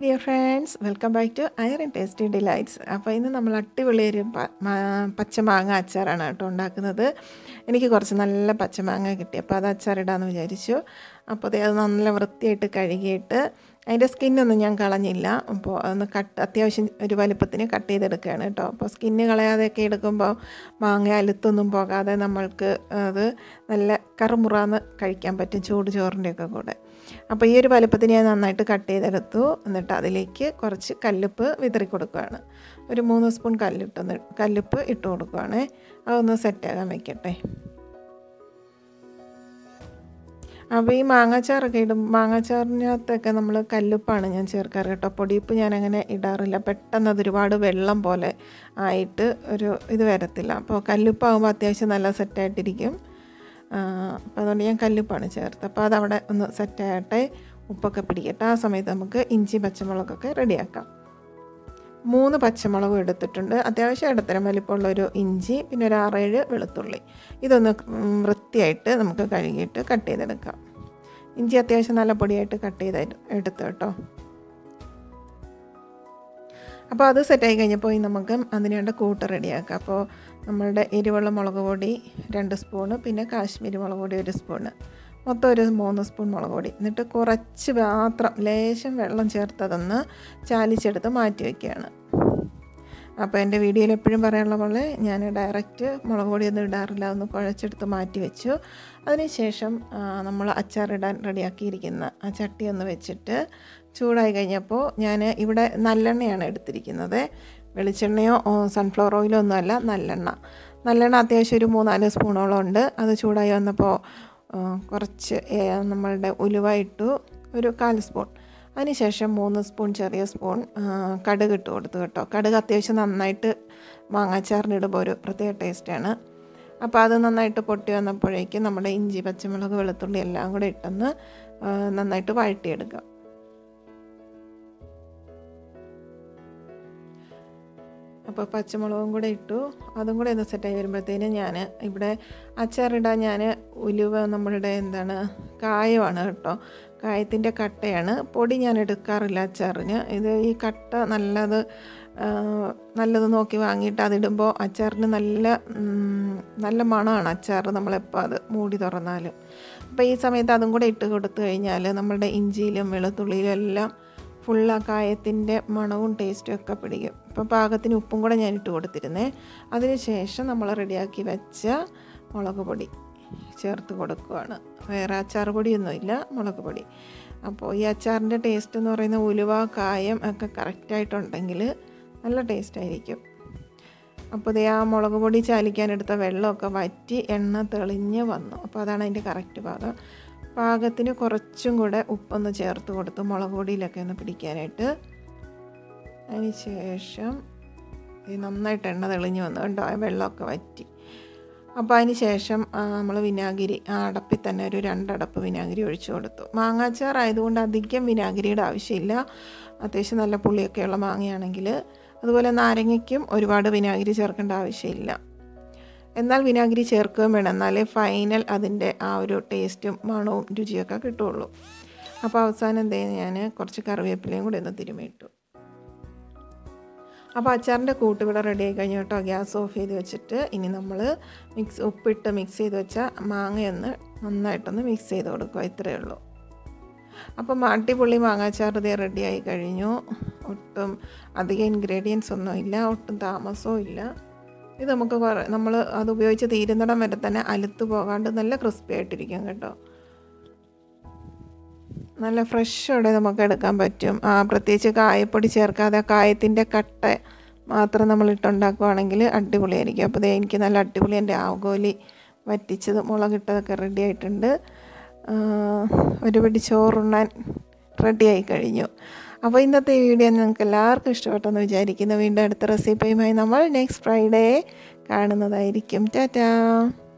dear friends welcome back to Irene tasty delights അപ്പോൾ ഇന്ന് നമ്മൾ അടിപൊളി ഒരു പ- മാ- പച്ചമാങ്ങ അച്ചാറാണ് കേട്ടോ ഉണ്ടാക്കുന്നത് എനിക്ക് കുറച്ച് നല്ല പച്ചമാങ്ങ കിട്ടി അപ്പോൾ അത് അച്ചാറിടാമെന്ന് വിചാരിച്ചു അപ്പോൾ ദേ അത് നല്ല വൃത്തിയായിട്ട് കഴുകിയിട്ട് അതിൻ്റെ സ്കിന്നൊന്നും ഞാൻ കളഞ്ഞില്ല അപ്പോൾ അതൊന്ന് കട്ട് അത്യാവശ്യം ഒരു വലുപ്പത്തിന് കട്ട് ചെയ്തെടുക്കുകയാണ് കേട്ടോ അപ്പോൾ സ്കിന്ന് കളയാതെയൊക്കെ എടുക്കുമ്പോൾ മാങ്ങ അലുത്തൊന്നും പോകാതെ നമ്മൾക്ക് അത് നല്ല കറുമുറാന്ന് കഴിക്കാൻ പറ്റും ചൂട് ചോറിൻ്റെയൊക്കെ കൂടെ അപ്പോൾ ഈ ഒരു വലുപ്പത്തിന് ഞാൻ നന്നായിട്ട് കട്ട് ചെയ്തെടുത്തു എന്നിട്ട് അതിലേക്ക് കുറച്ച് കല്ലുപ്പ് വിതറി കൊടുക്കുകയാണ് ഒരു മൂന്ന് സ്പൂൺ കല്ലിട്ടൊന്ന് കല്ലുപ്പ് ഇട്ട് കൊടുക്കുകയാണ് അതൊന്ന് സെറ്റാകാൻ വെക്കട്ടെ അപ്പോൾ ഈ മാങ്ങാച്ചാറൊക്കെ ഇടും മാങ്ങാച്ചാറിനകത്തൊക്കെ നമ്മൾ കല്ലുപ്പാണ് ഞാൻ ചേർക്കാറ് കേട്ടോ പൊടിയുപ്പ് ഞാൻ അങ്ങനെ ഇടാറില്ല പെട്ടെന്ന് അത് ഒരുപാട് വെള്ളം പോലെ ആയിട്ട് ഒരു ഇത് വരത്തില്ല അപ്പോൾ കല്ലുപ്പാകുമ്പോൾ അത്യാവശ്യം നല്ല സെറ്റായിട്ടിരിക്കും അപ്പോൾ അതുകൊണ്ട് ഞാൻ കല്ലുപ്പാണ് ചേർത്ത് അപ്പോൾ അതവിടെ ഒന്ന് സെറ്റാകട്ടെ ഉപ്പൊക്കെ പിടിക്കട്ടെ ആ സമയത്ത് നമുക്ക് ഇഞ്ചി പച്ചമുളകൊക്കെ റെഡിയാക്കാം മൂന്ന് പച്ചമുളകും എടുത്തിട്ടുണ്ട് അത്യാവശ്യം ഇടത്തരം വലിപ്പമുള്ള ഒരു ഇഞ്ചി പിന്നെ ഒരു ആറേഴ് വെളുത്തുള്ളി ഇതൊന്ന് ഉം, വൃത്തിയായിട്ട് നമുക്ക് കഴുകിയിട്ട് കട്ട് ചെയ്തെടുക്കാം ഇഞ്ചി അത്യാവശ്യം നല്ല പൊടിയായിട്ട് കട്ട് ചെയ്ത് എടുത്തു കേട്ടോ അപ്പോൾ അത് സെറ്റായി കഴിഞ്ഞപ്പോൾ ഇനി നമുക്ക് അതിന് വേണ്ട കൂട്ട് റെഡിയാക്കാം അപ്പോൾ നമ്മളുടെ എരിവുള്ള മുളക് പൊടി രണ്ട് സ്പൂണ് പിന്നെ കാശ്മീരി മുളക് പൊടി ഒരു സ്പൂണ് മൊത്തം ഒരു മൂന്ന് സ്പൂൺ മുളക് പൊടി എന്നിട്ട് കുറച്ച് മാത്രം ലേശം വെള്ളം ചേർത്തതൊന്ന് ചാലിച്ചെടുത്ത് മാറ്റി വയ്ക്കുകയാണ് അപ്പോൾ എൻ്റെ വീഡിയോയിൽ എപ്പോഴും പറയാനുള്ള പോലെ ഞാൻ ഡയറക്റ്റ് മുളക് പൊടിയൊന്നും ഇടാറില്ല ഒന്ന് കുഴച്ചെടുത്ത് മാറ്റി വെച്ചു അതിനുശേഷം ആ, നമ്മൾ അച്ചാറിടാൻ റെഡിയാക്കിയിരിക്കുന്ന ആ ചട്ടി ഒന്ന് വെച്ചിട്ട് ചൂടായി കഴിഞ്ഞപ്പോൾ ഞാൻ ഇവിടെ നല്ലെണ്ണയാണ് എടുത്തിരിക്കുന്നത് വെളിച്ചെണ്ണയോ ഓ, സൺഫ്ലവർ ഓയിലോ ഒന്നുമല്ല നല്ലെണ്ണ നല്ലെണ്ണ അത്യാവശ്യം ഒരു മൂന്നാല് സ്പൂണോളം ഉണ്ട് അത് ചൂടായി വന്നപ്പോൾ ആ, കുറച്ച് ഏ, നമ്മളുടെ ഉലുവ ഇട്ടു ഒരു കാൽ സ്പൂൺ അതിനുശേഷം മൂന്ന് സ്പൂൺ ചെറിയ സ്പൂൺ ആ, കടുക് ഇട്ട് കൊടുത്തു കേട്ടോ കടുക് അത്യാവശ്യം നന്നായിട്ട് മാങ്ങാച്ചാറിനിടുമ്പോൾ ഒരു പ്രത്യേക ടേസ്റ്റാണ് അപ്പോൾ അത് നന്നായിട്ട് പൊട്ടി വന്നപ്പോഴേക്കും നമ്മുടെ ഇഞ്ചി പച്ചമുളക് വെളുത്തുള്ളി എല്ലാം കൂടെ ഇട്ടൊന്ന് ആ, നന്നായിട്ട് വഴട്ടിയെടുക്കുക അപ്പോൾ പച്ചമുളകും കൂടെ ഇട്ടു അതും കൂടെ ഒന്ന് സെറ്റായി വരുമ്പോഴത്തേനും ഞാൻ ഇവിടെ അച്ചാറിടാൻ ഞാൻ ഉലുവ നമ്മളുടെ എന്താണ് കായമാണ് കേട്ടോ കായത്തിൻ്റെ കട്ടയാണ് പൊടി ഞാൻ എടുക്കാറില്ല അച്ചാറിന് ഇത് ഈ കട്ട നല്ലത് ആ, നല്ലത് നോക്കി വാങ്ങിയിട്ട് അതിടുമ്പോൾ അച്ചാറിന് നല്ല ഉം, നല്ല മണമാണ് അച്ചാർ നമ്മളെപ്പോൾ അത് മൂടി തുറന്നാലും അപ്പോൾ ഈ സമയത്ത് അതും കൂടെ ഇട്ട് കൊടുത്തു കഴിഞ്ഞാൽ നമ്മളുടെ ഇഞ്ചിയിലും വെളുത്തുള്ളിയിലും എല്ലാം ഫുൾ ആ കായത്തിൻ്റെ മണവും ടേസ്റ്റും ഒക്കെ പിടിക്കും അപ്പോൾ പാകത്തിന് ഉപ്പും കൂടെ ഞാൻ ഇട്ട് കൊടുത്തിരുന്നേ അതിന് ശേഷം നമ്മൾ റെഡിയാക്കി വെച്ച മുളക് പൊടി ചേർത്ത് കൊടുക്കുകയാണ് വേറെ അച്ചാർ പൊടിയൊന്നുമില്ല മുളക് പൊടി അപ്പോൾ ഈ അച്ചാറിൻ്റെ ടേസ്റ്റ് എന്ന് പറയുന്ന ഉലുവ കായം ഒക്കെ കറക്റ്റായിട്ടുണ്ടെങ്കിൽ നല്ല ടേസ്റ്റ് ആയിരിക്കും അപ്പോൾ ദേ ആ മുളക് പൊടി ചാലിക്കാനെടുത്ത വെള്ളമൊക്കെ വറ്റി എണ്ണ തെളിഞ്ഞ് വന്നു അപ്പോൾ അതാണ് അതിൻ്റെ കറക്റ്റ് പാകം പാകത്തിന് കുറച്ചും കൂടെ ഉപ്പൊന്ന് ചേർത്ത് കൊടുത്തു മുളക് പൊടിയിലൊക്കെ ഒന്ന് പിടിക്കാനായിട്ട് അതിന് ശേഷം ഇത് നന്നായിട്ട് എണ്ണ തെളിഞ്ഞ് വന്നു കണ്ടോ ആ വെള്ളമൊക്കെ വറ്റി അപ്പോൾ അതിന് ശേഷം നമ്മൾ വിനാഗിരി ആ അടപ്പിൽ തന്നെ ഒരു രണ്ടടപ്പ് വിനാഗിരി ഒഴിച്ചു കൊടുത്തു മാങ്ങാച്ചാർ ആയതുകൊണ്ട് അധികം വിനാഗിരിയുടെ ആവശ്യമില്ല അത്യാവശ്യം നല്ല പുളിയൊക്കെയുള്ള മാങ്ങയാണെങ്കിൽ അതുപോലെ നാരങ്ങയ്ക്കും ഒരുപാട് വിനാഗിരി ചേർക്കേണ്ട ആവശ്യമില്ല എന്നാൽ വിനാഗിരി ചേർക്കുകയും വേണം എന്നാലേ ഫൈനൽ അതിൻ്റെ ആ ഒരു ടേസ്റ്റും മണവും രുചിയൊക്കെ കിട്ടുള്ളൂ അപ്പോൾ അവസാനം എന്തേ ഞാൻ കുറച്ച് കറിവേപ്പിലയും കൂടി ഒന്ന് തിരുമിയിട്ടു അപ്പോൾ അച്ചാറിൻ്റെ കൂട്ട് ഇവിടെ റെഡി ആയി കഴിഞ്ഞു കേട്ടോ ഗ്യാസ് ഓഫ് ചെയ്ത് വെച്ചിട്ട് ഇനി നമ്മൾ മിക്സ് ഉപ്പിട്ട് മിക്സ് ചെയ്ത് വെച്ച മാങ്ങയൊന്ന് നന്നായിട്ടൊന്ന് മിക്സ് ചെയ്ത് കൊടുക്കുക ഇത്രയേ ഉള്ളൂ അപ്പം അടിപൊളി മാങ്ങാച്ചാർ ഇതേ റെഡി ആയി കഴിഞ്ഞു ഒട്ടും അധികം ഇൻഗ്രീഡിയൻസ് ഒന്നും ഇല്ല ഒട്ടും താമസവും ഇല്ല ഇത് നമുക്ക് നമ്മൾ അത് ഉപയോഗിച്ച് തീരുന്നിടം വരെ തന്നെ അലുത്ത് പോകാണ്ട് നല്ല ക്രിസ്പി ആയിട്ടിരിക്കും കേട്ടോ നല്ല ഫ്രഷോടെ നമുക്ക് എടുക്കാൻ പറ്റും ആ പ്രത്യേകിച്ച് കായപ്പൊടി ചേർക്കാതെ കായത്തിൻ്റെ കട്ട മാത്രം നമ്മൾ ഇട്ടുണ്ടാക്കുവാണെങ്കിൽ അടിപൊളിയായിരിക്കും അപ്പോൾ ദേ എനിക്ക് നല്ല അടിപൊളി എൻ്റെ ആവോലി വറ്റിച്ചത് മുളകിട്ടതൊക്കെ റെഡി ആയിട്ടുണ്ട് ആ, ഒരു പിടി ചോറുണ്ണാൻ റെഡിയായി കഴിഞ്ഞു അപ്പോൾ ഇന്നത്തെ വീഡിയോ നിങ്ങൾക്ക് എല്ലാവർക്കും ഇഷ്ടപ്പെട്ടെന്ന് വിചാരിക്കുന്നു വീണ്ടും അടുത്ത റെസിപ്പിയുമായി നമ്മൾ നെക്സ്റ്റ് ഫ്രൈഡേ കാണുന്നതായിരിക്കും ടാറ്റാ